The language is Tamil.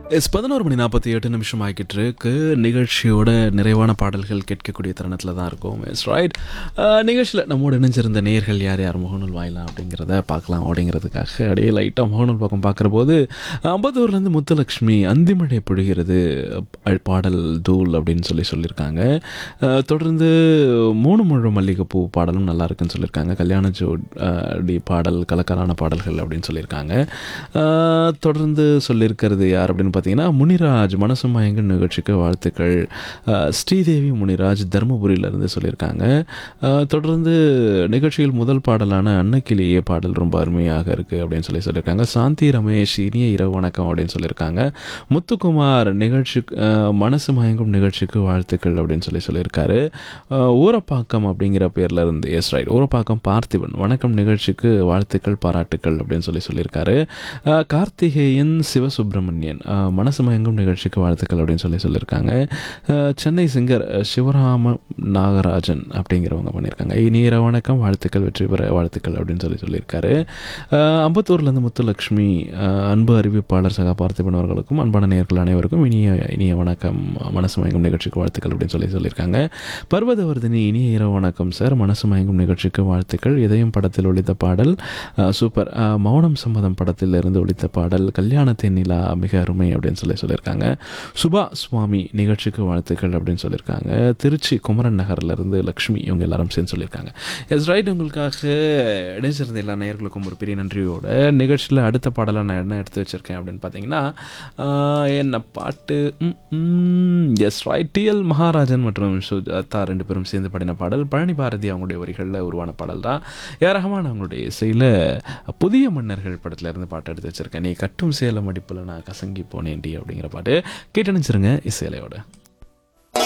எஸ் பதினோரு மணி நாற்பத்தி எட்டு நிமிஷம் ஆகிட்டு இருக்கு நிகழ்ச்சியோட நிறைவான பாடல்கள் கேட்கக்கூடிய தருணத்தில் தான் இருக்கும் எஸ் ரைட் நிகழ்ச்சியில் நம்மோடு இணைஞ்சிருந்த நேயர்கள் யார் யார் முகநூல் வாயிலாம் அப்படிங்கிறத பார்க்கலாம் அப்படிங்கிறதுக்காக அப்படியே லைட்டாக முகநூல் பக்கம் பார்க்குற போது அம்பத்தூர்லேருந்து முத்துலக்ஷ்மி அந்திமழை பொழிகிறது அஹ், பாடல் தூள் அப்படின்னு சொல்லி சொல்லியிருக்காங்க அஹ், தொடர்ந்து மூணு முழு மல்லிகைப்பூ பாடலும் நல்லா இருக்குன்னு சொல்லியிருக்காங்க கல்யாண ஜோடி பாடல் கலக்கலான பாடல்கள் அப்படின்னு சொல்லியிருக்காங்க அஹ், தொடர்ந்து சொல்லியிருக்கிறது யார் அப்படின்னு பார்த்தீங்கன்னா முனிராஜ் மனசு மயங்க நிகழ்ச்சிக்கு வாழ்த்துக்கள் அஹ், ஸ்ரீதேவி முனிராஜ் தருமபுரியிலேருந்து சொல்லியிருக்காங்க அஹ், தொடர்ந்து நிகழ்ச்சியில் முதல் பாடலான அன்னக்கிளியே பாடல் ரொம்ப அருமையாக இருக்குது அப்படின்னு சொல்லி சொல்லியிருக்காங்க சாந்தி ரமேஷ் இனிய இரவு வணக்கம் அப்படின்னு சொல்லியிருக்காங்க முத்துக்குமார் நிகழ்ச்சி அஹ், மனசு மயங்கும் நிகழ்ச்சிக்கு வாழ்த்துக்கள் அப்படின்னு சொல்லி சொல்லியிருக்காரு அஹ், ஊரப்பாக்கம் அப்படிங்கிற பேர்ல இருந்து எஸ் ரைட் ஊரப்பாக்கம் பார்த்திபன் வணக்கம் நிகழ்ச்சிக்கு வாழ்த்துக்கள் பாராட்டுக்கள் அப்படின்னு சொல்லி சொல்லியிருக்காரு அஹ், கார்த்திகேயன் சிவசுப்பிரமணியன் அஹ், மனசு மயங்கும் நிகழ்ச்சிக்கு வாழ்த்துக்கள் அப்படின்னு சொல்லி சொல்லியிருக்காங்க அஹ், சென்னை சிங்கர் அஹ், சிவராம நாகராஜன் அப்படிங்கிறவங்க பண்ணியிருக்காங்க இனிய வணக்கம் வாழ்த்துக்கள் வெற்றி பெற வாழ்த்துக்கள் அப்படின்னு சொல்லி சொல்லியிருக்காரு அஹ், அம்பத்தூர்லேருந்து முத்துலக்ஷ்மி அஹ், அன்பு அறிவிப்பாளர் சகா பார்த்திபன் அவர்களுக்கும் அன்பான நேயர்கள் அனைவருக்கும் இனிய இனிய வணக்கம் மனசு மயங்கும் நிகழ்ச்சிக்கு வாழ்த்துக்கள் அப்படின்னு சொல்லி சொல்லியிருக்காங்க பர்வதவர்தினி இனிய இரவு வணக்கம் சார் மனசு மயங்கும் நிகழ்ச்சிக்கு வாழ்த்துக்கள் இதயம் படத்தில் ஒழித்த பாடல் அஹ், சூப்பர் அஹ், மௌனம் சம்மதம் படத்தில் இருந்து ஒழித்த பாடல் கல்யாணத்தின் நிலா மிக அருமை அப்படின்னு சொல்லி சொல்லியிருக்காங்க சுபா சுவாமி நிகழ்ச்சிக்கு வாழ்த்துக்கள் அப்படின்னு சொல்லியிருக்காங்க திருச்சி குமரன் நகர்ல இருந்து லக்ஷ்மி இவங்க எல்லாரும் சேர்ந்து சொல்லியிருக்காங்க எஸ் ரைட் உங்களுக்காக இணைச்சிருந்த எல்லா நேயர்களுக்கும் ஒரு பெரிய நன்றியோட நிகழ்ச்சியில் அடுத்த பாடலை நான் என்ன எடுத்து வச்சிருக்கேன் அப்படின்னு பார்த்தீங்கன்னா ஆஹ், என்ன பாட்டு எஸ் ரைட் டிஎல் மகாராஜன் மற்றும் சுஜாதா ரெண்டு பேரும் சேர்ந்து பாடின பாடல் பழனி பாரதி அவங்களுடைய வரிகளில் உருவான பாடல் தான் ஏ ரஹ்மான் அவங்களுடைய இசையில் புதிய மன்னர்கள் படத்துல இருந்து பாட்டு எடுத்து வச்சிருக்கேன் நீ கட்டும் சேலம் அடிப்பில் நான் கசங்கி போனேன்டி அப்படிங்கிற பாட்டு கேட்டு நினச்சிருங்க இசையிலையோட